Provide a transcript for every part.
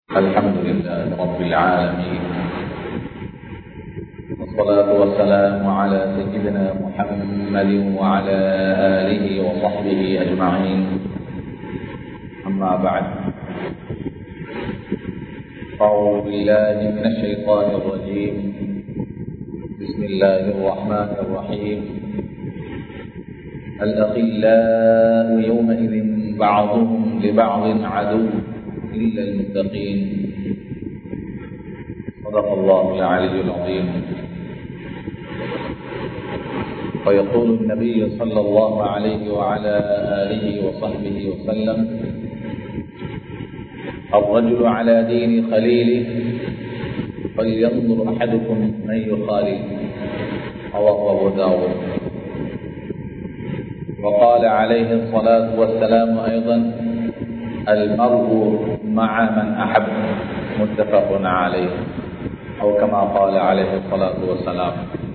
الحمد لله رب العالمين والصلاة والسلام على سيدنا محمد وعلى آله وصحبه أجمعين أما بعد أعوذ بالله من الشيطان الرجيم بسم الله الرحمن الرحيم الأخلاء يومئذ بعضهم لبعض عدو إلا المتقين صدق الله العلي العظيم ويقول النبي صلى الله عليه وعلى آله وصحبه وسلم الرجل على دين خليله فلينظر أحدكم من يخالل رواه أبو داود وقال عليه الصلاة والسلام أيضا المرء مع من أحب متفق عليه أو كما قال عليه الصلاة والسلام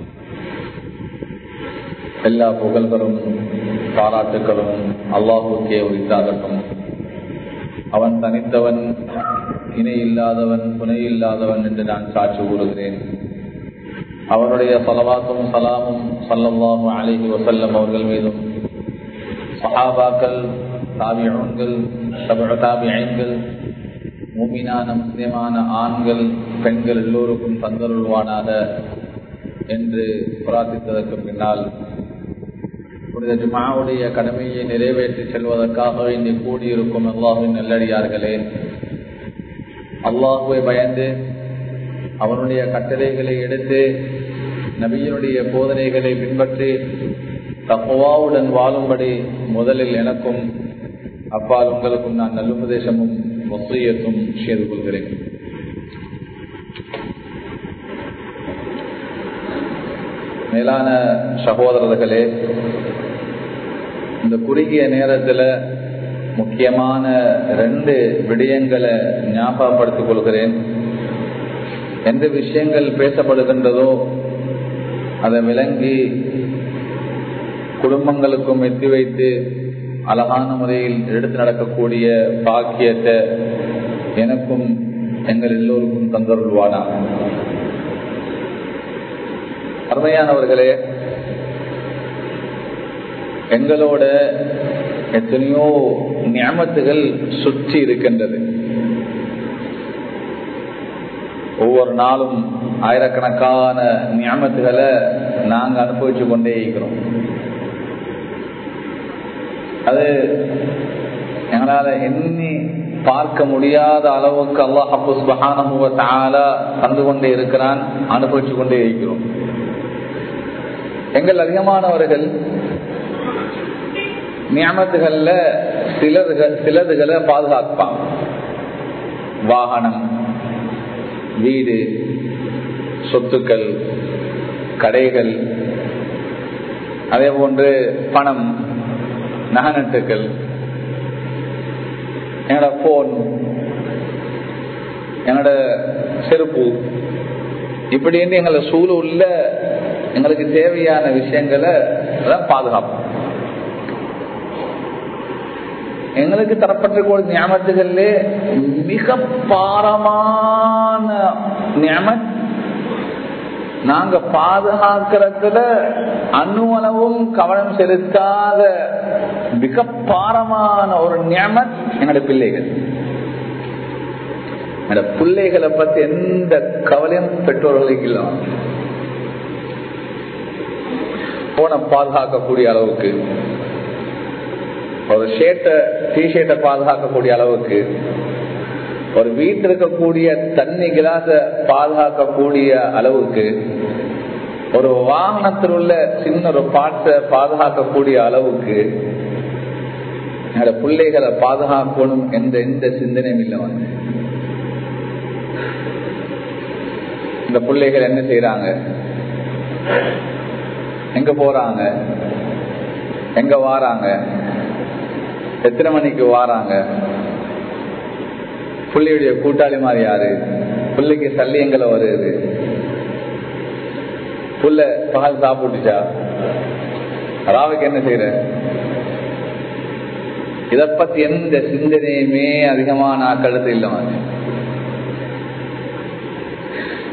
எல்லா புகழ்களும் பாராட்டுகளும் அல்லாஹுக்கே உரித்தாகட்டும் அவன் தனித்தவன் இணை இல்லாதவன் துணை இல்லாதவன் என்று நான் சாட்சி கூறுகிறேன் அவனுடைய சலவாத்தும் சலாமும் சல்லல்லாஹு அலிஹி வசல்லம் அவர்கள் மீதும் சஹாபாக்கள் தாபியன்கள் தாபியன்கள் மூமினான முஸ்லிமான ஆண்கள் பெண்கள் எல்லோருக்கும் தந்தருள்வானாக என்று பிரார்த்தித்ததற்கு பின்னால் புனித ஜுமாவுடைய கடமையை நிறைவேற்றி செல்வதற்காக வேண்டி கூடியிருக்கும் அல்லாஹின் நல்லடியார்களே அல்லாஹுவை பயந்து அவனுடைய கட்டளைகளை எடுத்து நபியினுடைய போதனைகளை பின்பற்றி தப்புவாவுடன் வாழும்படி முதலில் எனக்கும் அப்பால் உங்களுக்கும் நான் நல்லுபதேசமும் ஒசையத்தும் செய்து கொள்கிறேன் மேலான சகோதரர்களே இந்த குறுகிய நேரத்தில் முக்கியமான ரெண்டு விடயங்களை ஞாபகப்படுத்திக் கொள்கிறேன் எந்த விஷயங்கள் பேசப்படுகின்றதோ அதை விளங்கி குடும்பங்களுக்கும் எத்தி வைத்து அழகான முறையில் எடுத்து நடக்கக்கூடிய பாக்கியத்தை எனக்கும் எங்கள் எல்லோருக்கும் தந்தருள்வானா அருமையானவர்களே எங்களோட எத்தனையோ ஞாபகத்துகள் சுற்றி இருக்கின்றது ஒவ்வொரு நாளும் ஆயிரக்கணக்கான ஞாபகத்துகளை நாங்கள் அனுபவிச்சு கொண்டே இருக்கிறோம் அது எங்களால் எண்ணி பார்க்க முடியாத அளவுக்கு அல்லாஹ் தந்து கொண்டே இருக்கிறான் அனுபவிச்சு கொண்டே இருக்கிறோம் எங்கள் அதிகமானவர்கள் நியமத்துகள்ல சிலதுகள் சிலதுகளை பாதுகாப்பான் வாகனம் வீடு சொத்துக்கள் கடைகள் அதே போன்று பணம் நகநட்டுக்கள் என்னோட போன் என்னோட செருப்பு இப்படின்னு எங்களை சூழ உள்ள எங்களுக்கு தேவையான விஷயங்களை பாதுகாப்போம் எங்களுக்கு தரப்பட்டிருக்க ஞாபகத்துகள்ல மிக பாரமான ஞாபகம் நாங்க பாதுகாக்கிறதுல அணுவளவும் கவனம் செலுத்தாத மிக பாரமான ஒரு ஞாபகம் எங்களோட பிள்ளைகள் என்னோட பிள்ளைகளை பத்தி எந்த கவலையும் பெற்றோர்களுக்கு இல்லை போனை பாதுகாக்கக்கூடிய அளவுக்கு ஒரு ஷர்ட்டை டிஷர்ட்டை பாதுகாக்கக்கூடிய அளவுக்கு ஒரு வீட்டில் இருக்கக்கூடிய தண்ணி கிளாஸ பாதுகாக்கக்கூடிய அளவுக்கு ஒரு வாகனத்தில் உள்ள சின்ன ஒரு பாட்டை பாதுகாக்கக்கூடிய அளவுக்கு என்னோட பிள்ளைகளை பாதுகாக்கணும் என்ற எந்த சிந்தனையும் இல்லை வந்து இந்த பிள்ளைகள் என்ன செய்யறாங்க எங்க போறாங்க எங்க வாராங்க எத்தனை மணிக்கு வாராங்க புள்ளியுடைய கூட்டாளி மாதிரி யாரு புள்ளிக்கு சல்லி எங்களை வருது புள்ள பகல் சாப்பிட்டுச்சா ராவுக்கு என்ன செய்யற இத பத்தி எந்த சிந்தனையுமே அதிகமான கழுத்து இல்லை மாதிரி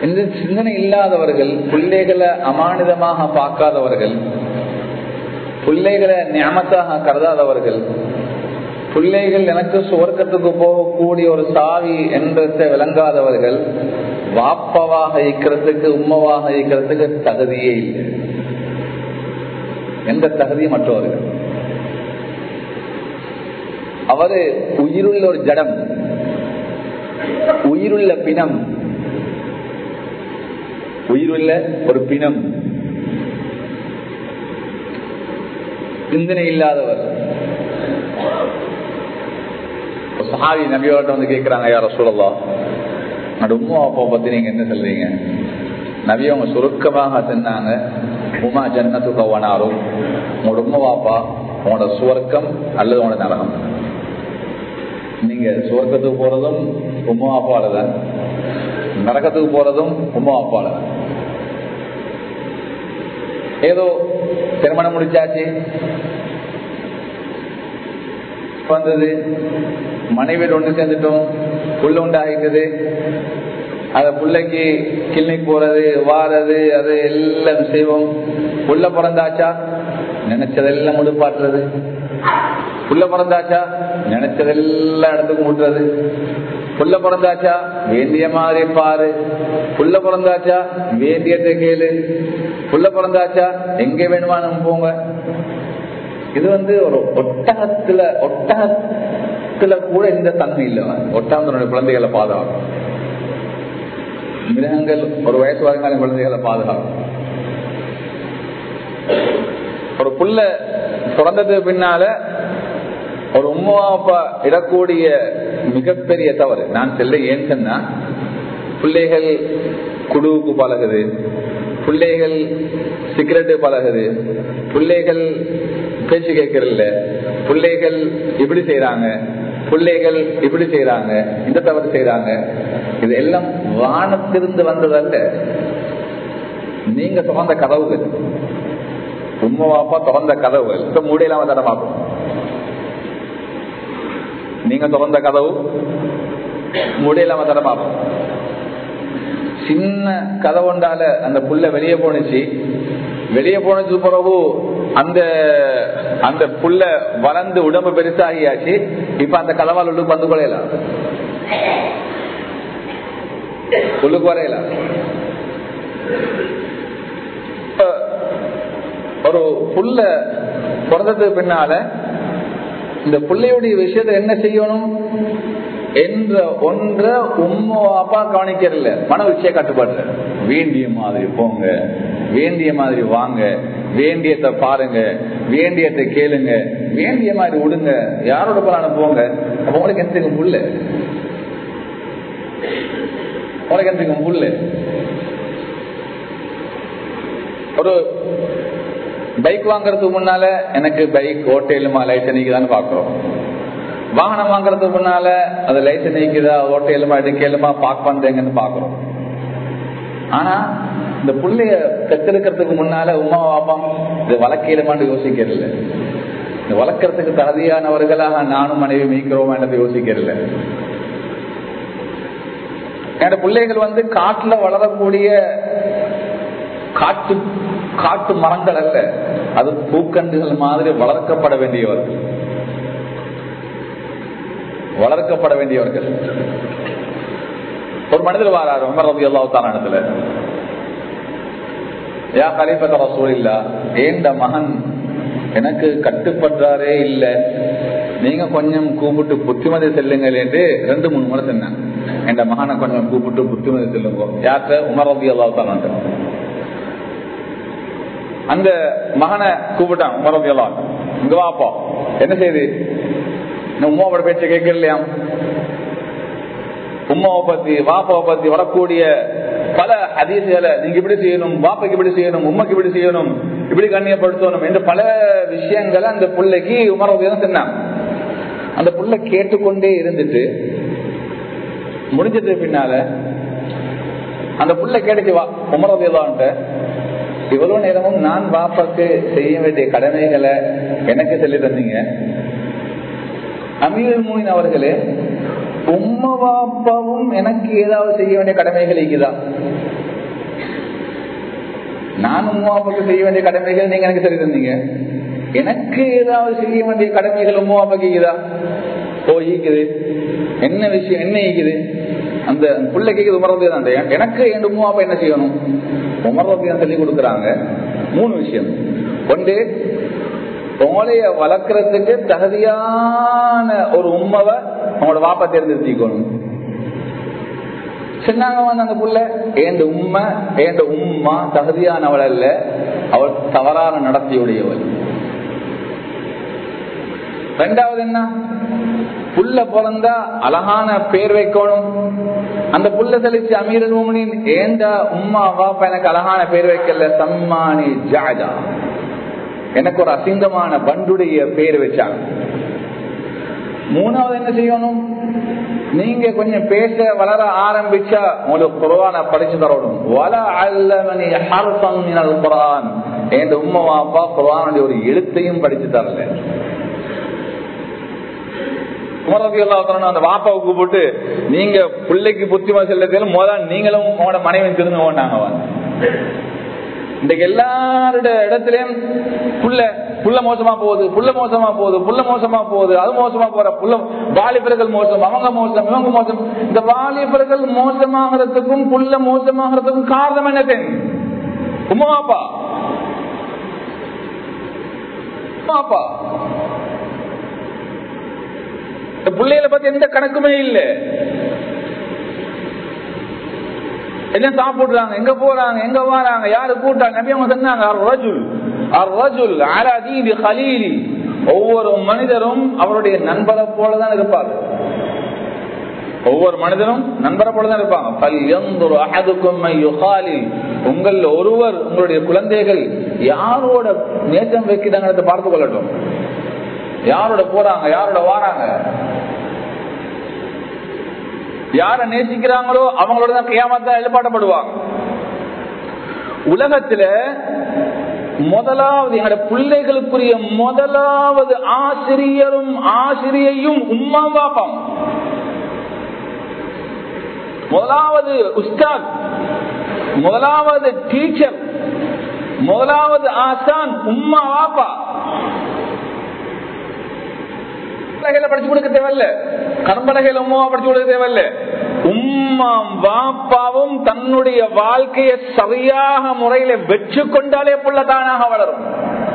இந்த சிந்தனை இல்லாதவர்கள் பிள்ளைகளை அமானிதமாக பார்க்காதவர்கள் பிள்ளைகளை ஞாபகத்தாக கருதாதவர்கள் பிள்ளைகள் எனக்கு சுவர்க்கத்துக்கு போகக்கூடிய ஒரு சாவி என்றத்தை விளங்காதவர்கள் வாப்பவாக இருக்கிறதுக்கு உம்மவாக இருக்கிறதுக்கு தகுதியே இல்லை எந்த தகுதியும் மற்றவர்கள் அவரு உயிருள்ள ஒரு ஜடம் உயிருள்ள பிணம் உயிருள்ள ஒரு பிணம் சிந்தனை இல்லாதவர் சஹாவி நபியோட வந்து கேட்கிறாங்க யார சொல்லலாம் என்னோட உமா அப்பா பத்தி நீங்க என்ன சொல்றீங்க நபி அவங்க சுருக்கமாக சொன்னாங்க உமா ஜன்னத்து கவனாரும் உங்களோட உமா பாப்பா உங்களோட சுவர்க்கம் அல்லது உங்களோட நரகம் நீங்க சுவர்க்கத்துக்கு போறதும் உமா அப்பால தான் நரகத்துக்கு போறதும் உமா அப்பால தான் ஏதோ திருமணம் முடிச்சாச்சு வந்தது மனைவி ஒன்று சேர்ந்துட்டோம் புள்ள உண்டாகிட்டது அத பிள்ளைக்கு கிளினிக் போறது வாரது அது எல்லாம் செய்வோம் புள்ள பிறந்தாச்சா நினைச்சதெல்லாம் முடுப்பாட்டுறது புள்ள பிறந்தாச்சா நினைச்சதெல்லாம் இடத்துக்கு முட்டுறது புள்ள பிறந்தாச்சா வேண்டிய மாதிரி பாரு புள்ள பிறந்தாச்சா வேண்டியதை கேளு புள்ள பிறந்தாச்சா எங்க வேணுமானு போங்க இது வந்து ஒரு ஒட்டகத்துல ஒட்டகத்துல கூட இந்த தன்மை இல்லை ஒட்டகத்தினுடைய குழந்தைகளை பாதுகாக்கும் மிருகங்கள் ஒரு வயசு வரைக்கும் குழந்தைகளை பாதுகாக்கும் ஒரு புள்ள பிறந்ததுக்கு பின்னால ஒரு உம்மா அப்பா இடக்கூடிய மிகப்பெரிய தவறு நான் செல்ல ஏன் சொன்னா பிள்ளைகள் குழுவுக்கு பழகுது பிள்ளைகள் சிகரெட்டு பழகுது பிள்ளைகள் பேச்சு கேட்கறதில்ல பிள்ளைகள் இப்படி செய்யறாங்க பிள்ளைகள் இப்படி செய்யறாங்க இந்த தவறு செய்யறாங்க இது எல்லாம் வானத்திலிருந்து வந்ததல்ல நீங்க திறந்த கதவுகள் உண்மை வாப்பா திறந்த கதவுகள் இப்ப மூடையிலாம தரமாக்கும் நீங்க திறந்த கதவு மூடையிலாம தரமாக்கும் சின்ன கதவு உண்டால அந்த புள்ள வெளியே போனுச்சு வெளியே போனது பிறகு அந்த அந்த புள்ள வளர்ந்து உடம்பு பெருசாகியாச்சு இப்ப அந்த கதவால் உள்ளுக்கு வந்து கொள்ளையலாம் உள்ளுக்கு வரையலாம் ஒரு புள்ள பிறந்ததுக்கு பின்னால இந்த பிள்ளையுடைய விஷயத்தை என்ன செய்யணும் என்ற ஒன்ற உம்மா அப்பா கவனிக்கிறதில்ல மன உச்சிய கட்டுப்பாடு வேண்டிய மாதிரி போங்க வேண்டிய மாதிரி வாங்க வேண்டியத்தை பாருங்க வேண்டியத்தை கேளுங்க வேண்டிய மாதிரி விடுங்க யாரோட போறான போங்க அப்ப உங்களுக்கு எந்த புல்ல உங்களுக்கு எந்த புல்ல ஒரு பைக் வாங்குறதுக்கு முன்னால எனக்கு பைக் ஓட்டையிலுமா லைசன் நீக்குதான்னு பாக்குறோம் வாகனம் வாங்குறதுக்கு முன்னால அது லைசன் நீக்குதா ஓட்டையிலுமா எடுக்கலுமா பார்க் பண்றீங்கன்னு பாக்குறோம் ஆனா இந்த புள்ளைய பெற்றெடுக்கிறதுக்கு முன்னால உமா பாப்பா இது வளர்க்கலுமான்னு யோசிக்கிறது இந்த வளர்க்கறதுக்கு தகுதியானவர்களாக நானும் மனைவி மீக்கிறோமா என்று யோசிக்கிறது என்னோட பிள்ளைகள் வந்து காட்டுல வளரக்கூடிய காட்டு காட்டு மரங்கள் அல்ல அது பூக்கண்டுகள் மாதிரி வளர்க்கப்பட வேண்டியவர்கள் வளர்க்கப்பட வேண்டியவர்கள் ஒரு மனிதர் வாராரு உமர் ரவி அல்லாவுத்தான இடத்துல யா கலிபத்த ரசூல் இல்லா ஏண்ட மகன் எனக்கு கட்டுப்படுறாரே இல்ல நீங்க கொஞ்சம் கூப்பிட்டு புத்திமதி செல்லுங்கள் என்று ரெண்டு மூணு முறை சொன்னேன் என் மகனை கொஞ்சம் கூப்பிட்டு புத்திமதி செல்லுங்க யார்கிட்ட உமர் ரவி அல்லாவுத்தான அந்த மகனை கூப்பிட்டான் உமர் ரவி அல்லா இங்க வாப்பா என்ன செய்யுது உமாவோட பேச்ச கேட்கலையா உமாவை பத்தி வாப்பாவை பத்தி வரக்கூடிய பல அதிசயங்களை நீங்க இப்படி செய்யணும் பாப்பாக்கு இப்படி செய்யணும் உமாக்கு இப்படி செய்யணும் இப்படி கண்ணியப்படுத்தணும் என்று பல விஷயங்களை அந்த பிள்ளைக்கு உமரவியம் சொன்னான் அந்த புள்ள கேட்டுக்கொண்டே இருந்துட்டு முடிஞ்சது பின்னால அந்த புள்ள கேட்டுச்சு வா உமரவியலான்ட்ட இவ்வளவு நேரமும் நான் பாப்பாக்கு செய்ய வேண்டிய கடமைகளை எனக்கு சொல்லி தந்தீங்க அமீர் மூயின் அவர்களே உம்ம பாப்பாவும் எனக்கு ஏதாவது செய்ய வேண்டிய கடமைகள் இருக்குதா நான் உமாவுக்கு செய்ய வேண்டிய கடமைகள் நீங்க எனக்கு சரி தந்தீங்க எனக்கு ஏதாவது செய்ய வேண்டிய கடமைகள் உமாவுக்கு இருக்குதா ஓ ஈக்குது என்ன விஷயம் என்ன ஈக்குது அந்த புள்ள கேக்குது உமரபி தான் எனக்கு என் உமாவை என்ன செய்யணும் உமரபி தான் சொல்லி கொடுக்குறாங்க மூணு விஷயம் ஒன்று உங்களைய வளர்க்கறதுக்கு தகுதியான ஒரு உண்மவை உங்களோட வாப்பா தேர்ந்தெடுத்திக்கணும் சொன்னாங்க வந்து அந்த புள்ள ஏண்ட உண்மை ஏண்ட உம்மா தகுதியானவள் அல்ல அவள் தவறான நடத்தியுடையவள் ரெண்டாவது என்ன புள்ள பிறந்தா அழகான பேர் வைக்கணும் அந்த புள்ள தெளிச்சு அமீரல் மோமனின் ஏண்ட உம்மா வாப்பா எனக்கு அழகான பேர் வைக்கல சம்மானி ஜாஜா எனக்கு ஒரு அசிங்கமான பண்டுடைய பேர் வச்சாங்க மூணாவது என்ன செய்யணும் நீங்க கொஞ்சம் பேச வளர ஆரம்பிச்சா உங்களுக்கு குரான படிச்சு தரணும் வல அல்லமணி ஹர்ஃபம் மினல் குரான் என் உம்மா அப்பா குரானுடைய ஒரு எழுத்தையும் படிச்சு தரல அந்த வாப்பாவுக்கு போட்டு நீங்க பிள்ளைக்கு புத்திமா செல்லத்தில முதல் நீங்களும் உங்களோட மனைவி திரும்ப ஓட்டாங்க இன்றைக்கு எல்லாரோட இடத்துலயும் புள்ள புள்ள மோசமா போகுது புள்ள மோசமா போகுது புள்ள மோசமா போகுது அது மோசமா போற புள்ள வாலிபர்கள் மோசம் அவங்க மோசம் இவங்க மோசம் இந்த வாலிபர்கள் மோசமாகிறதுக்கும் புள்ள மோசமாகிறதுக்கும் காரணம் என்ன தெரியும் உமாப்பா உமாப்பா பிள்ளைகளை பத்தி எந்த கணக்குமே இல்லை என்ன சாப்பிடுறாங்க எங்க போறாங்க எங்க வராங்க யாரு கூட்டாங்க நபி அவங்க சொன்னாங்க ரஜுல் ரஜுல் அலதீதி ஹலீலி ஒவ்வொரு மனிதரும் அவருடைய நண்பரை போலதான் இருப்பார் ஒவ்வொரு மனிதனும் நண்பரை போலதான் இருப்பாங்க உங்கள் ஒருவர் உங்களுடைய குழந்தைகள் யாரோட நேற்றம் வைக்கிறாங்க பார்த்து கொள்ளட்டும் யாரோட போறாங்க யாரோட வாராங்க யார நேசிக்கிறாங்களோ அவங்களோட தான் கையாமத்தான் எழுப்பாட்டப்படுவாங்க உலகத்துல முதலாவது எங்களோட பிள்ளைகளுக்குரிய முதலாவது ஆசிரியரும் ஆசிரியையும் உம்மா பாப்பாம் முதலாவது உஸ்தாத் முதலாவது டீச்சர் முதலாவது ஆசான் உம்மா வாப்பா பலகையில படிச்சு கொடுக்க தேவையில்ல கண்பலகையில உமாவா படிச்சு கொடுக்க தேவையில்ல உம்மா வாப்பாவும் தன்னுடைய வாழ்க்கையை சரியாக முறையில வெற்றி கொண்டாலே புள்ள தானாக வளரும்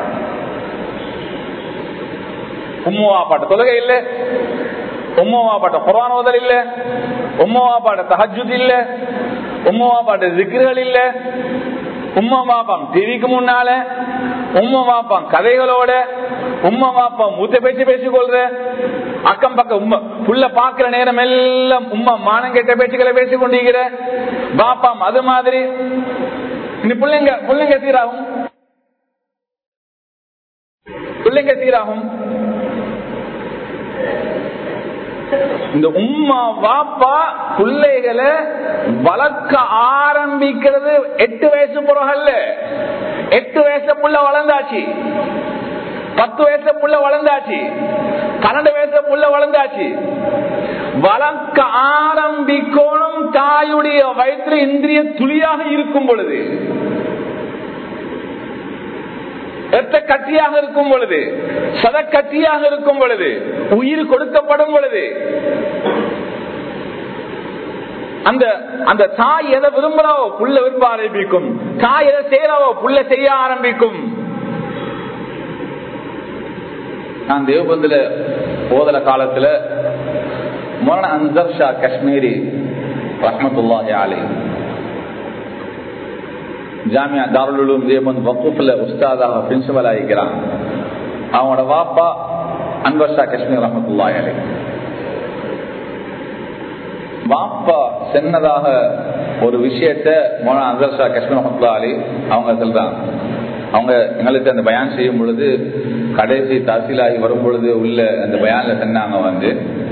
உம்மாவா பாட்ட தொழுகை இல்ல உம்மாவா பாட்ட குரான் ஓதல் இல்ல உம்மாவா பாட்ட தஹஜுத் இல்ல உம்மாவா பாட்ட ஜிக்ர்கள் இல்ல உம்மா பாப்பாம் டிவிக்கு முன்னால உம்மா பாப்பாம் கதைகளோட உம்மா பாப்பாம் மூத்த பேச்சு பேசிக் கொள்ற அக்கம் பக்கம் உம்மா புள்ள பாக்குற நேரம் எல்லாம் உம்மா மானம் கெட்ட பேச்சுக்களை பேசிக் கொண்டிருக்கிற பாப்பாம் அது மாதிரி இந்த பிள்ளைங்க பிள்ளைங்க சீராகும் பிள்ளைங்க சீராகும் இந்த உம்மா வாப்பா பிள்ளைகளை வளர்க்க ஆரம்பிக்கிறது எட்டு வயசு பிறகல்ல எட்டு வயசுல புள்ள வளர்ந்தாச்சு பத்து வயசுல புள்ள வளர்ந்தாச்சு பன்னெண்டு வயசுல புள்ள வளர்ந்தாச்சு வளர்க்க ஆரம்பிக்கணும் தாயுடைய வயிற்று இந்திரிய துளியாக இருக்கும் பொழுது இரத்த கட்டியாக இருக்கும் பொழுது சத கட்டியாக இருக்கும் பொழுது உயிர் கொடுக்கப்படும் பொழுது அந்த அந்த தாய் எதை விரும்புறாவோ புள்ள விரும்ப ஆரம்பிக்கும் தாய் எதை செய்யறாவோ புள்ள செய்ய ஆரம்பிக்கும் நான் தேவபந்துல போதல காலத்துல மரண அன்சர் ஷா காஷ்மீரி ரஹமத்துல்லாஹி அலை ஜாமியா தாருலும் தேவபந்த் வக்கூஃப்ல உஸ்தாதாக பிரின்சிபல் ஆகிக்கிறான் அவனோட வாப்பா அன்வர் ஷா காஷ்மீர் ரஹமத்துல்லாஹி அலை வாப்பா சின்னதாக ஒரு விஷயத்த மோனா அன்வர் ஷா காஷ்மீர் ரஹமத்துல்லா அலி அவங்க சொல்றாங்க அவங்க எங்களுக்கு அந்த பயான் செய்யும் பொழுது கடைசி தஹசீலாகி வரும் பொழுது உள்ள அந்த பயான்ல சொன்னாங்க வந்து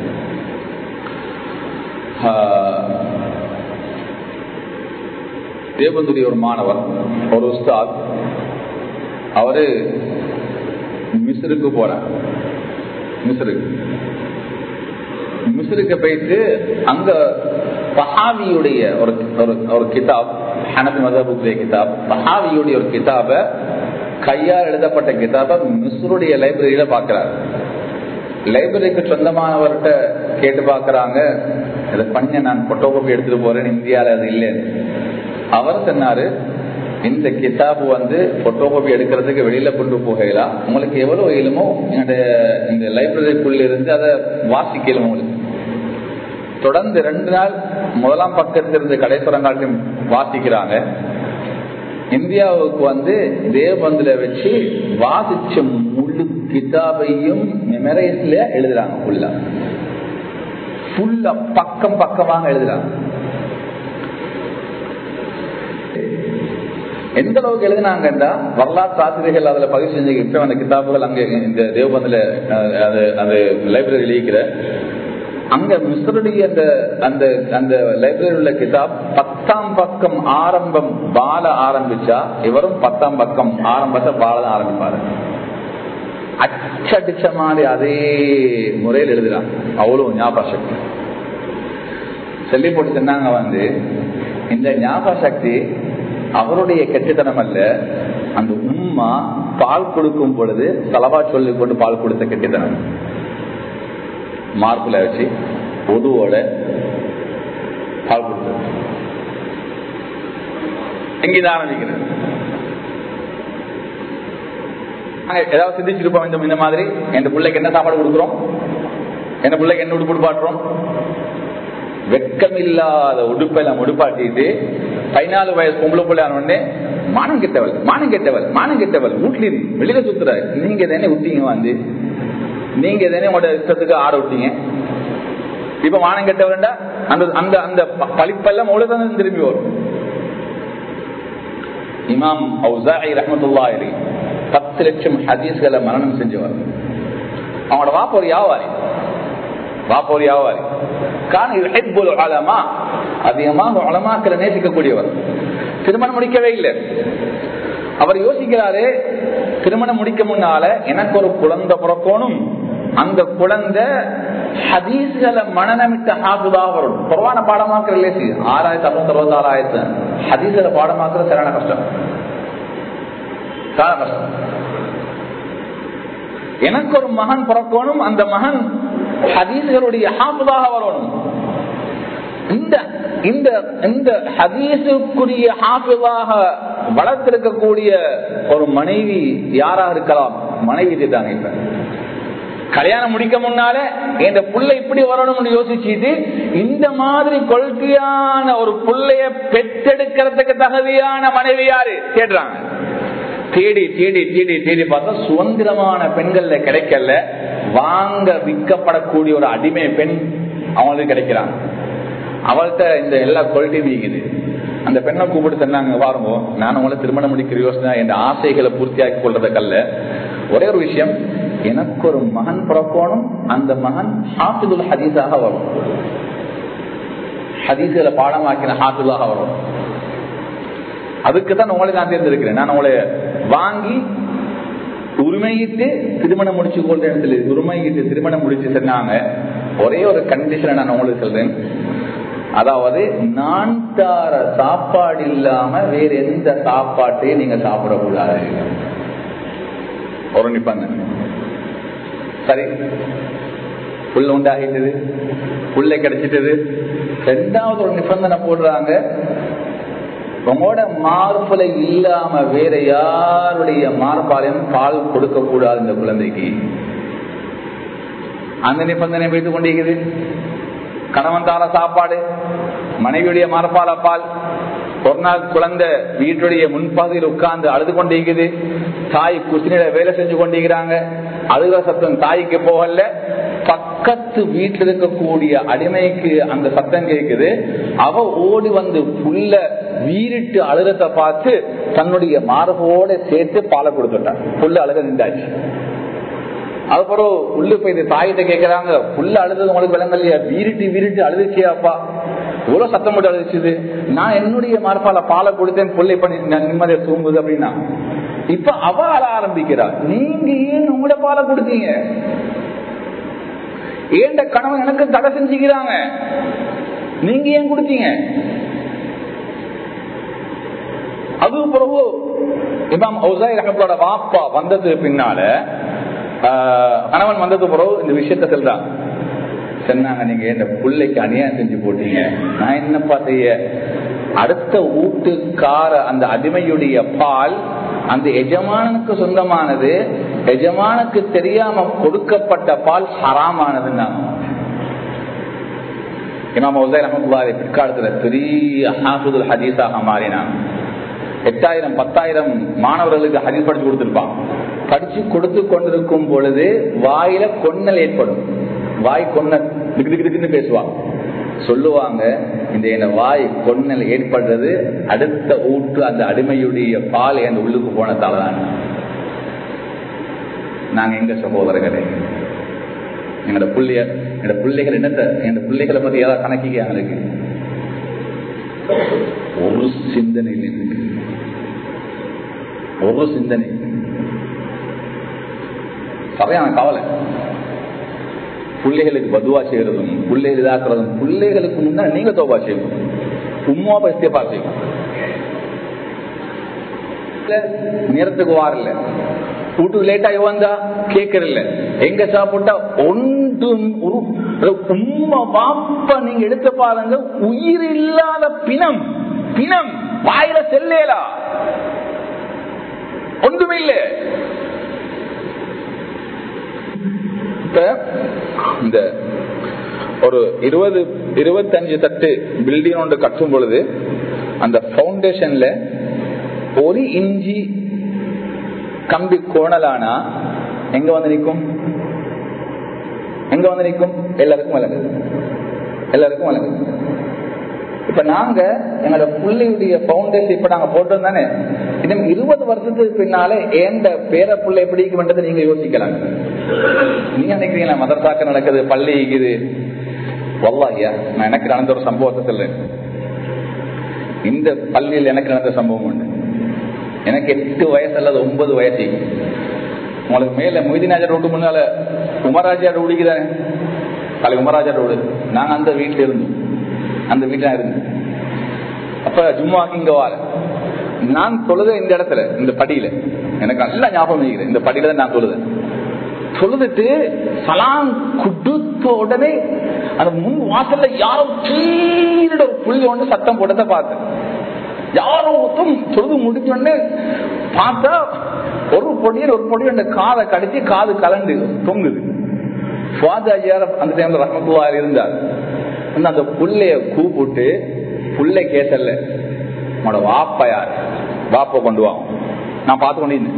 தேவந்துடைய ஒரு மாணவர் ஒரு உஸ்தாத் அவரு மிஸ்ருக்கு போறார் மிஸ்ருக்கு மிஸ்ருக்கு போயிட்டு அங்க பஹாவியுடைய ஒரு ஒரு கிதாப் ஹனபி மதபுக்குரிய கிதாப் சஹாவியுடைய ஒரு கிதாப கையால் எழுதப்பட்ட கிதாப மிஸ்ருடைய லைப்ரரியில பாக்குறாரு லைப்ரரிக்கு சொந்தமானவர்கிட்ட கேட்டு பாக்குறாங்க இதை பண்ண நான் போட்டோ காப்பி எடுத்துட்டு போறேன் இந்தியால அது இல்லைன்னு அவர் சொன்னாரு இந்த கிதாபு வந்து போட்டோ காப்பி எடுக்கிறதுக்கு வெளியில கொண்டு போகலாம் உங்களுக்கு எவ்வளவு இயலுமோ என்னுடைய இந்த லைப்ரரிக்குள்ள இருந்து அதை வாசிக்கலும் உங்களுக்கு தொடர்ந்து ரெண்டு நாள் முதலாம் பக்கத்திலிருந்து கடைசுரங்காட்டும் வாசிக்கிறாங்க இந்தியாவுக்கு வந்து தேவபந்துல வச்சு வாசிச்ச முழு கிதாபையும் மெமரைஸ்ல எழுதுறாங்க ஃபுல்லா ஃபுல்லா பக்கம் பக்கமாக எழுதுறாங்க எந்த அளவுக்கு எழுதினாங்கன்னா வரலாற்று ஆசிரியர்கள் அதுல பதிவு செஞ்ச இப்ப அந்த கிதாபுகள் அங்க இந்த தேவபந்துல அது அந்த லைப்ரரி இருக்கிற அங்க மிஸ்ருடைய அந்த அந்த அந்த லைப்ரரி உள்ள கிதாப் பத்தாம் பக்கம் ஆரம்பம் பால ஆரம்பிச்சா இவரும் பத்தாம் பக்கம் ஆரம்பத்தை பால ஆரம்பிப்பாரு அச்சடிச்ச மாதிரி அதே முறையில் எழுதுறாங்க அவ்வளவு ஞாபக சக்தி சொல்லி போட்டு சொன்னாங்க வந்து இந்த ஞாபக சக்தி அவருடைய கெட்டுத்தனம் அல்ல அந்த உம்மா பால் கொடுக்கும் பொழுது செலவா சொல்லி கொண்டு பால் கொடுத்த கெட்டுத்தனம் மார்பில் வச்சு பொதுவோட பால் கொடுத்தது எங்கேதான் ஆரம்பிக்கிறது ஏதாவது சிந்திச்சிருப்போம் இந்த இந்த மாதிரி என் பிள்ளைக்கு என்ன சாப்பாடு கொடுக்குறோம் என் பிள்ளைக்கு என்ன உடுப்பு பாட்டுறோம் வெக்கமில்லாத உடுப்பெல்லாம் உடுப்பாட்டிட்டு பதினாலு வயசு பொம்பளை பிள்ளையான உடனே மானம் கெட்டவள் மானம் கெட்டவள் மானம் கெட்டவள் வீட்டுல வெளியில சுத்துற நீங்க தானே விட்டீங்க வந்து நீங்க தானே உங்களோட இஷ்டத்துக்கு ஆட விட்டீங்க இப்ப மானம் கெட்டவர்டா அந்த அந்த அந்த பழிப்பெல்லாம் உலகம் திரும்பி வரும் இமாம் அவுசாஇ ரஹமத்துல்லா அலி பத்து லட்சம் ஹதீஸ்களை மரணம் செஞ்சவர் அவனோட வாப்ப ஒரு வியாபாரி வாப்ப ஒரு வியாபாரி கான யுஹிப்புல் உலமா அதிகமாக உலமாக்களை நேசிக்கக்கூடியவர் திருமணம் முடிக்கவே இல்லை அவர் யோசிக்கிறாரு திருமணம் முடிக்க முன்னால எனக்கு ஒரு குழந்தை பிறக்கணும் அந்த குழந்தை ஹதீஸ்களை மனநமிட்ட ஹாபுதா வரும் குறவான பாடமாக்குற லேசி ஆறாயிரத்தி அறுநூத்தி அறுபத்தி ஆறாயிரத்து ஹதீஸ்களை பாடமாக்குற சரியான கஷ்டம் சரியான கஷ்டம் எனக்கு ஒரு மகன் பிறக்கணும் அந்த மகன் ஹதீஸ்களுடைய ஹாபுதாக வரணும் இந்த இந்த இந்த ஹதீஸுக்குரிய ஹாஃபிவாக வளர்த்திருக்கக்கூடிய ஒரு மனைவி யாரா இருக்கலாம் மனைவி திட்டாங்க இப்ப கல்யாணம் முடிக்க முன்னால இந்த புள்ள இப்படி வரணும்னு யோசிச்சுட்டு இந்த மாதிரி கொள்கையான ஒரு புள்ளைய பெற்றெடுக்கிறதுக்கு தகுதியான மனைவி யாரு கேட்டுறாங்க தேடி தேடி தேடி தேடி பார்த்தா சுதந்திரமான பெண்கள்ல கிடைக்கல வாங்க விற்கப்படக்கூடிய ஒரு அடிமை பெண் அவங்களுக்கு கிடைக்கிறாங்க அவள்கிட்ட இந்த எல்லா குவாலிட்டியும் இருக்குது அந்த பெண்ணை கூப்பிட்டு சொன்னாங்க வாருங்க நான் உங்களை திருமணம் முடிக்கிற யோசனை என் ஆசைகளை பூர்த்தியாக்கி கொள்றதுக்கல்ல ஒரே ஒரு விஷயம் எனக்கு ஒரு மகன் பிறக்கணும் அந்த மகன் ஹாஃபிதுல் ஹதீஸாக வரும் ஹதீஸ்களை பாடமாக்கின ஹாஃபிதாக வரும் அதுக்கு தான் உங்களை நான் தேர்ந்தெடுக்கிறேன் நான் உங்களை வாங்கி உரிமையிட்டு திருமணம் முடிச்சு கொள்றேன் சொல்லி உரிமையிட்டு திருமணம் முடிச்சு சொன்னாங்க ஒரே ஒரு கண்டிஷனை நான் உங்களுக்கு சொல்றேன் அதாவது நான் தார சாப்பாடு இல்லாம வேற எந்த சாப்பாட்டையும் நீங்க சாப்பிடக்கூடாது ஒரு நிபந்தனை சரி புள்ள உண்டாகிட்டது புள்ள கிடைச்சிட்டது ரெண்டாவது ஒரு நிபந்தனை போடுறாங்க உங்களோட மார்புல இல்லாம வேற யாருடைய மார்பாலையும் பால் கொடுக்க கூடாது இந்த குழந்தைக்கு அந்த நிபந்தனை வைத்துக் கொண்டிருக்குது கணவன் தார சாப்பாடு மனைவியுடைய மார்பால பால் ஒரு நாள் குழந்தை வீட்டுடைய முன்பகுதியில் உட்கார்ந்து அழுது கொண்டிருக்குது தாய் குசினிட வேலை செஞ்சு கொண்டிருக்கிறாங்க அழுகிற சத்தம் தாய்க்கு போகல பக்கத்து வீட்டில் இருக்கக்கூடிய அடிமைக்கு அந்த சத்தம் கேட்குது அவ ஓடி வந்து புல்ல வீரிட்டு அழுகத்தை பார்த்து தன்னுடைய மார்போட சேர்த்து பாலை கொடுத்துட்டான் புல்ல அழுக நின்றாச்சு அதுக்கப்புறம் உள்ளு போய் தாயிட்ட கேக்குறாங்க புல்ல அழுது உங்களுக்கு விளங்க இல்லையா வீரிட்டு வீரிட்டு அழுதுச்சியாப்பா இவ்வளவு சத்தம் போட்டு அழுதுச்சுது நான் என்னுடைய மார்பால பாலை கொடுத்தேன் புள்ளை பண்ணி நிம்மதியை தூங்குது அப்படின்னா இப்ப அவ அழ ஆரம்பிக்கிறா நீங்க ஏன் உங்களோட பாலை கொடுத்தீங்க ஏண்ட கணவன் எனக்கு தடை செஞ்சுக்கிறாங்க நீங்க ஏன் கொடுத்தீங்க அது பிறகு இமாம் ஔசாய் ரஹமத்தோட வாப்பா வந்ததுக்கு பின்னால ஆஹ், கணவன் வந்தது பிறகு இந்த விஷயத்த சொல்றான் சொன்னாங்க நீங்க இந்த பிள்ளைக்கு அநியாயம் செஞ்சு போட்டீங்க நான் என்னப்பா செய்ய அடுத்த வீட்டுக்கார அந்த அடிமையுடைய பால் அந்த எஜமானுக்கு சொந்தமானது எஜமானுக்கு தெரியாம கொடுக்கப்பட்ட பால் ஹராமானதுன்னாங்க இமாம் உசை ரஹமத்துல்லாஹி பிற்காலத்துல பெரிய ஹாஃபிதுல் ஹதீஸாக மாறினான் எட்டாயிரம் பத்தாயிரம் மாணவர்களுக்கு ஹதீஸ் படிச்சு கொடுத்திருப்பான் படிச்சு கொடுத்து கொண்டிருக்கும் பொழுது வாயில கொன்னல் ஏற்படும் வாய் கொன்னல் திக்கு திக்கு திக்குன்னு பேசுவான் சொல்லுவாங்க இந்த என்ன வாய் கொன்னல் ஏற்படுறது அடுத்த ஊற்று அந்த அடிமையுடைய பால் என் உள்ளுக்கு போனதால தான் நாங்க எங்க சகோதரர்களே எங்களோட புள்ளைய என்னோட பிள்ளைகள் என்னத்த என்னோட பிள்ளைகளை பத்தி ஏதாவது கணக்கிக்க எங்களுக்கு ஒரு சிந்தனை இல்லை எனக்கு. ஒரு சிந்தனை சரியான கவலை பிள்ளைகளுக்கு பதுவா செய்யறதும் பிள்ளைகள் இதாக்குறதும் பிள்ளைகளுக்கு முன்னா நீங்க தோபா செய்யணும் உம்மா பஸ்தேபா செய்யணும் இல்ல, நேரத்துக்கு வாரல வீட்டுக்கு லேட்டா வந்தா கேட்கறதில்ல எங்க சாப்பிட்டா ஒன்றும் ஒரு உம்மா பாப்பா நீங்க எடுத்து பாருங்க உயிர் இல்லாத பிணம் பிணம் வாயில செல்லேலா ஒன்றுமில்லை இப்ப இந்த ஒரு இருபது இருபத்தஞ்சு தட்டு பில்டிங் ஒன்று கட்டும் பொழுது அந்த பவுண்டேஷன்ல ஒரு இஞ்சி கம்பி கோணலானா எங்க வந்து நிற்கும் எங்க வந்து நிற்கும் எல்லாருக்கும் வழங்குது எல்லாருக்கும் வழங்குது இப்ப நாங்க எங்களோட பிள்ளையுடைய பவுண்டேஷன் இப்ப நாங்க போட்டோம் தானே இன்னும் இருபது வருஷத்துக்கு பின்னால ஏண்ட பேர பிள்ளை எப்படி இருக்கும்ன்றதை நீங்க யோசிக்கலாம் நீங்க நினைக்கிறீங்களா மதர்சாக்க நடக்குது பள்ளி இருக்குது வல்லாஹியா நான் எனக்கு நடந்த ஒரு சம்பவத்தை சொல்றேன் இந்த பள்ளியில் எனக்கு நடந்த சம்பவம் உண்டு எனக்கு எட்டு வயசு அல்லது ஒன்பது வயசு உங்களுக்கு மேல மொய்தினாஜா ரோடு முன்னால உமராஜா ரோடுக்கு தானே காலை உமராஜா ரோடு நாங்க அந்த வீட்டுல இருந்தோம் அந்த வீட்டுல இருந்தோம் அப்ப ஜும்மாக்கு இங்க வார நான் தொழுத இந்த இடத்துல இந்த படியில எனக்கு நல்லா ஞாபகம் இருக்கிறேன் இந்த படியில தான் நான் தொழுதேன் தொழுதுட்டு சலாம் குடுத்த உடனே அந்த முன் வாசல்ல யாரோ சீரிட ஒரு புள்ளி ஒன்று சத்தம் போட்டதை பார்த்தேன் யாரோ ஒருத்தம் தொழுது முடிச்ச உடனே பார்த்தா ஒரு பொடியில் ஒரு பொடி அந்த காதை கடிச்சு காது கலண்டு தொங்குது சுவாதாஜியார் அந்த டைம்ல ரஹமத்துவார் இருந்தார் வந்து அந்த புள்ளைய கூப்பிட்டு புள்ளை கேட்டல்ல உன்னோட வாப்பா யார் வாப்ப கொண்டு வா நான் பார்த்து கொண்டிருந்தேன்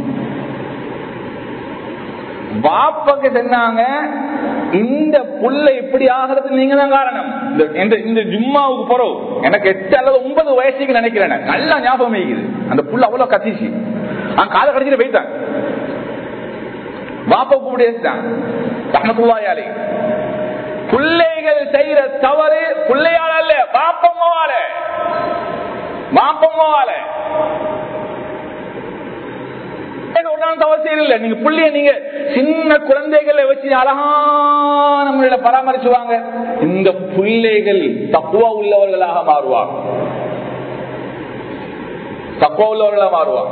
வாப்பக்கு சொன்னாங்க இந்த புள்ள இப்படி ஆகிறது நீங்க தான் காரணம் இந்த- இந்த- இந்த ஜும்மாவுக்கு போறோம் எனக்கு எட்டு அல்லது ஒன்பது வயசுக்கு நினைக்கிறேன் நல்லா ஞாபகம் இருக்குது அந்த புள்ள அவ்வளவு கத்திச்சு அவன் காலை கடிச்சிட்டு போயிட்டான் வாப்ப கூப்பிட்டு ரஹமத்துல்லாயாலே பிள்ளைகள் செய்யற தவறு பிள்ளையால அல்ல பாப்பம்மாவால பாப்பம்மாவால அவசியம் இல்ல நீங்க புள்ளிய நீங்க சின்ன குழந்தைகளை வச்சு அழகான முறையில பராமரிச்சுவாங்க இந்த பிள்ளைகள் தக்குவா உள்ளவர்களாக மாறுவாங்க தக்குவா உள்ளவர்களாக மாறுவாங்க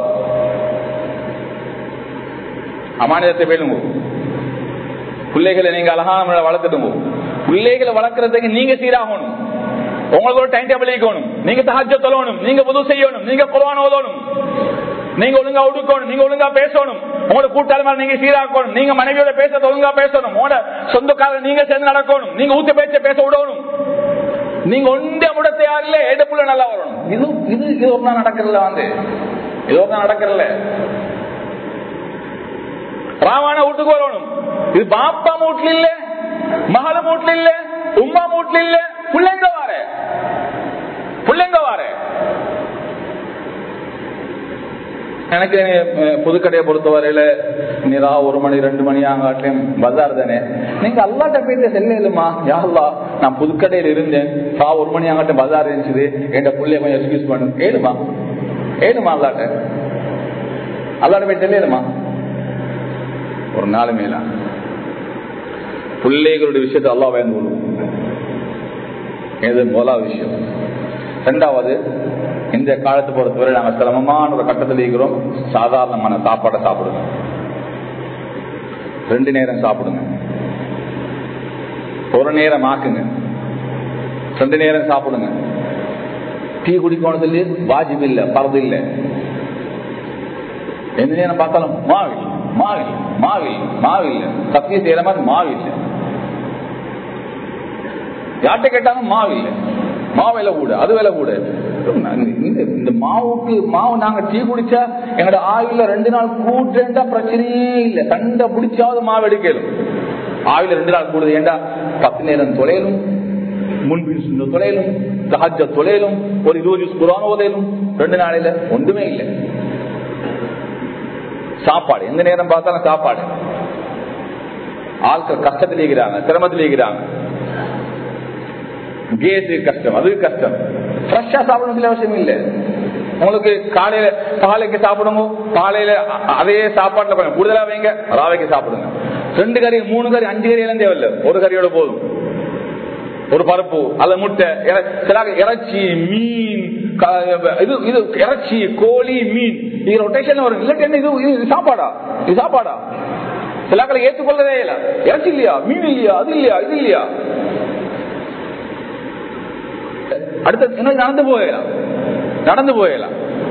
அமானியத்தை பேணுங்க பிள்ளைகளை நீங்க அழகான முறையில வளர்த்துடுங்க பிள்ளைகளை வளர்க்கறதுக்கு நீங்க சீராகணும் உங்களுக்கு ஒரு டைம் டேபிள் இருக்கணும் நீங்க தஹஜ தொழணும் நீங்க புது செய்யணும் நீங்க குர்ஆன் ஓதணும் நீங்க ஒழுங்கா ஒடுக்கணும் நீங்க ஒழுங்கா பேசணும் உங்களோட கூட்டாளி நீங்க சீராக்கணும் நீங்க மனைவியோட பேச ஒழுங்கா பேசணும் உங்களோட சொந்தக்காரர் நீங்க சேர்ந்து நடக்கணும் நீங்க ஊத்த பேச்ச பேச விடணும் நீங்க ஒன்றிய முட தயாரில்ல எடுப்புல நல்லா வரணும் இது இது இது ஒரு நாள் நடக்கிறதுல வந்து இது ஒரு நாள் நடக்கிறதுல ராவான வீட்டுக்கு வரணும் இது பாப்பா மூட்டில் இல்ல மகள மூட்டில் இல்ல உமா மூட்டில் இல்ல பிள்ளைங்க வார பிள்ளைங்க வார எனக்கு அஹ், புதுக்கடையை பொறுத்தவரையில நிரா ஒரு மணி ரெண்டு மணி ஆகாட்டும் பஜார் தானே நீங்க அல்லாட்ட போயிட்டு செல்லுமா யாருலா நான் புதுக்கடையில் இருந்தேன் சா ஒரு மணி ஆகாட்டும் பஜார் இருந்துச்சு என் பிள்ளைய கொஞ்சம் எக்ஸ்கியூஸ் பண்ணு ஏழுமா ஏழுமா அல்லாட்ட அல்லாட்ட போய் செல்லுமா ஒரு நாள் மேலா பிள்ளைகளுடைய விஷயத்தை அல்லா பயந்து கொள்ளும் இது முதலாவது விஷயம் ரெண்டாவது இந்த காலத்தை பொறுத்தவரை நாங்க சிரமமான ஒரு கட்டத்தில் இருக்கிறோம் சாதாரணமான சாப்பாடை சாப்பிடுங்க ரெண்டு நேரம் சாப்பிடுங்க ஒரு நேரம் ஆக்குங்க ரெண்டு நேரம் சாப்பிடுங்க டீ குடிக்கணும் சொல்லி வாஜிப் இல்ல பரது இல்ல எந்த நேரம் பார்த்தாலும் மாவில் மாவில் மாவில் மாவில் சத்திய செய்யற மாதிரி மாவில் யார்கிட்ட கேட்டாலும் மாவில் மாவில கூட அது விலை கூட இந்த இந்த மாவுக்கு மாவு நாங்க டீ குடிச்சா எங்களோட ஆயுள்ல ரெண்டு நாள் கூட்டா பிரச்சனையே இல்லை கண்ட பிடிச்சாவது மாவு எடுக்கலும் ஆயுள் ரெண்டு நாள் கூடுது ஏண்டா பத்து நேரம் தொலைலும் முன்பின் சுண்ண தொலைலும் சஹஜ தொலைலும் ஒரு இருபது குரான உதையிலும் ரெண்டு நாளையில ஒன்றுமே இல்லை சாப்பாடு எந்த நேரம் பார்த்தாலும் சாப்பாடு ஆட்கள் கஷ்டத்தில் இருக்கிறாங்க சிரமத்தில் இருக்கிறாங்க கேஸு கஷ்டம் அது கஷ்டம் ஃப்ரெஷ்ஷா சாப்பிடணும் சில அவசியம் இல்லை உங்களுக்கு காலையில காலைக்கு சாப்பிடுங்க காலையில அதே சாப்பாட்டுல கொஞ்சம் கூடுதலா வைங்க ராவைக்கு சாப்பிடுங்க ரெண்டு கறி மூணு கறி அஞ்சு கறி எல்லாம் தேவையில்லை ஒரு கறியோட போதும் ஒரு பருப்பு அல்ல முட்டை சில இறைச்சி மீன் இது இது இறைச்சி கோழி மீன் இது ரொட்டேஷன் வரும் இல்லாட்டி என்ன இது இது சாப்பாடா இது சாப்பாடா சிலாக்களை ஏற்றுக்கொள்ளதே இல்ல இறைச்சி இல்லையா மீன் இல்லையா அது இல்லையா இது இல்லையா அடுத்த என்ன நடந்து போயலாம் நடந்து போயலாம்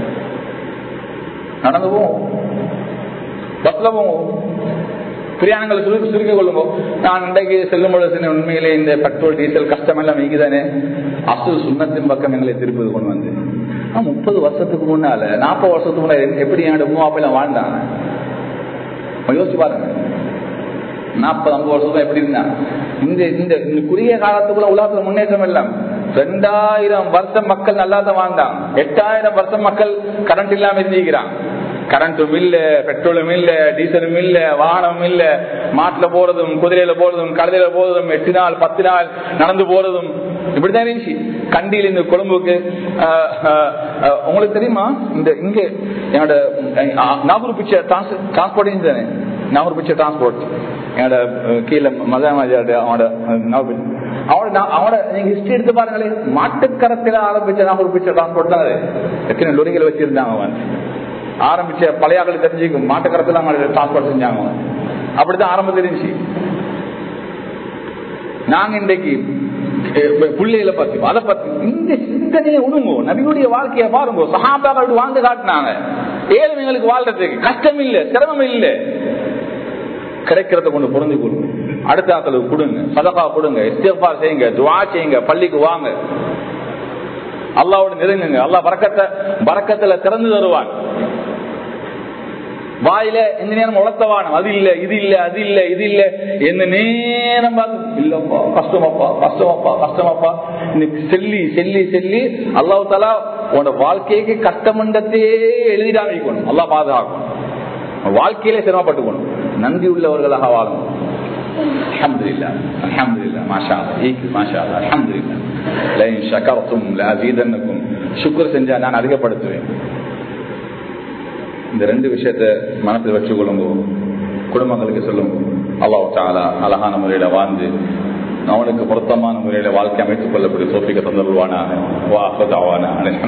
நடந்து போவோம் பஸ்ல போவோம் பிரயாணங்களை சுருக்கி சுருக்கிக் கொள்ளுங்க நான் இன்றைக்கு செல்லும் பொழுது உண்மையிலே இந்த பெட்ரோல் டீசல் கஷ்டம் எல்லாம் வைக்குதானே அசு சுண்ணத்தின் பக்கம் எங்களை திருப்பது கொண்டு வந்து முப்பது வருஷத்துக்கு முன்னால நாற்பது வருஷத்துக்கு முன்னாடி எப்படி என்னோட மூவாப்பெல்லாம் வாழ்ந்தாங்க யோசிச்சு பாருங்க நாற்பது ஐம்பது வருஷம் எப்படி இருந்தாங்க இந்த இந்த குறுகிய காலத்துக்குள்ள உலகத்துல முன்னேற்றம் எல்லாம் ரெண்டாயிரம் வருஷம் மக்கள் நல்லா தான் வாழ்ந்தாங்க எட்டாயிரம் வருஷம் மக்கள் கரண்ட் இல்லாம இருந்திருக்கிறாங்க கரண்ட்டும் இல்ல பெட்ரோலும் இல்ல டீசலும் இல்ல வாகனம் இல்ல மாட்டுல போறதும் குதிரையில போறதும் கழுதையில போறதும் எட்டு நாள் பத்து நாள் நடந்து போறதும் இப்படிதான் இருந்துச்சு கண்டியில் இந்த கொழும்புக்கு உங்களுக்கு தெரியுமா இந்த இங்க என்னோட நாகூர் பிக்சர் டிரான்ஸ்போர்ட் தானே நாகூர் பிக்சர் டிரான்ஸ்போர்ட் என்னோட கீழே மதாமாஜோட அவனோட அவனோட அவனோட நீங்க ஹிஸ்டரி எடுத்து பாருங்களே மாட்டுக்கரத்தில ஆரம்பிச்ச நாகூர் பிக்சர் டிரான்ஸ்போர்ட் தான் அது எத்தனை லொரிகளை வச்சிருந்தாங்க அவன் ஆரம்பிச்ச பழையாக்கள் தெரிஞ்சு மாட்டுக்கரத்துல டிரான்ஸ்போர்ட் செஞ்சாங்க அப்படிதான் ஆரம்பம் தெரிஞ்சு நாங்க இன்றைக்கு பிள்ளைகளை பத்தி அதை பத்தி இந்த சிந்தனையை உடுங்கோ நபியுடைய வாழ்க்கையை பாருங்க சகாபாக்கள் வாழ்ந்து காட்டினாங்க ஏழுமைகளுக்கு வாழ்றதுக்கு கஷ்டம் இல்ல சிரமம் இல்ல கிடைக்கிறத கொண்டு பொருந்தி கொள்ளுங்க அடுத்த ஆக்களுக்கு கொடுங்க சதகா கொடுங்க இஸ்திஃபார் செய்யுங்க துவா செய்யுங்க பள்ளிக்கு வாங்க அல்லாவோட நெருங்குங்க அல்லா பறக்கத்தை பறக்கத்துல திறந்து தருவான் வாயில எந்த நேரம் உளத்தவானம் அது இல்ல இது இல்ல அது இல்ல இது இல்ல என்ன நேரம் பார்த்து இல்லப்பா கஷ்டமாப்பா கஷ்டமாப்பா கஷ்டமாப்பா இன்னைக்கு செல்லி செல்லி செல்லி அல்லாஹ் தலா உன்னோட வாழ்க்கைக்கு கஷ்டமண்டத்தையே எழுதிடா வைக்கணும் அல்லா பாதுகாக்கணும் வாழ்க்கையிலே சிரமப்பட்டுக்கணும் நன்றி உள்ளவர்களாக வாழணும் அலமதுல்லா அலமதுல்லா மாஷா ஈக்கு மாஷா அலமதுல்லா லைன் ஷக்கரத்தும் லீதனுக்கும் சுக்குர் செஞ்சா நான் அதிகப்படுத்துவேன் இந்த ரெண்டு விஷயத்த மனசில் வச்சு கொள்ளுங்க குடும்பங்களுக்கு சொல்லுங்க அல்லாஹ் தாலா அழகான முறையில வாழ்ந்து அவனுக்கு பொருத்தமான முறையில வாழ்க்கை அமைத்துக் கொள்ளக்கூடிய சோப்பிக்க தந்தருவானாக வா